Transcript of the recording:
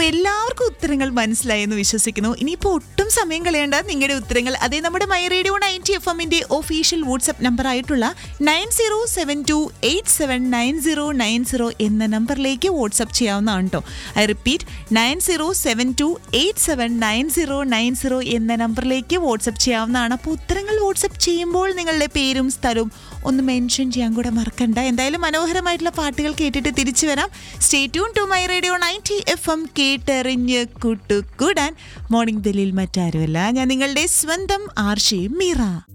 എല്ലാവർക്കും ഉത്തരങ്ങൾ മനസ്സിലായി എന്ന് വിശ്വസിക്കുന്നു ഇനിയിപ്പോൾ ഒട്ടും സമയം കളയേണ്ട നിങ്ങളുടെ ഉത്തരങ്ങൾ അതേ നമ്മുടെ മൈ റേഡിയോ നയൻറ്റി എഫ് എമ്മിന്റെ ഒഫീഷ്യൽ വാട്സ്ആപ്പ് നമ്പർ ആയിട്ടുള്ള nine zero seven two eight seven nine zero nine zero എന്ന നമ്പറിലേക്ക് വാട്സ്ആപ്പ് ചെയ്യാവുന്നതാണ് കേട്ടോ I repeat nine zero seven two eight seven nine zero nine zero എന്ന നമ്പറിലേക്ക് വാട്സ്ആപ്പ് ചെയ്യാവുന്നതാണ് അപ്പോൾ ഉത്തരങ്ങൾ വാട്സ്ആപ്പ് ചെയ്യുമ്പോൾ നിങ്ങളുടെ പേരും സ്ഥലവും ഒന്ന് മെൻഷൻ ചെയ്യാൻ കൂടെ മറക്കണ്ട എന്തായാലും മനോഹരമായിട്ടുള്ള പാട്ടുകൾ കേട്ടിട്ട് തിരിച്ചു വരാം stay tune to my radio ninety F M കേട്ടെറിഞ്ഞ് കൂട്ടുകൂടാൻ മോർണിംഗ് ബെല്ലിൽ മറ്റാരുമല്ല ഞാൻ നിങ്ങളുടെ സ്വന്തം ആർഷി മീറ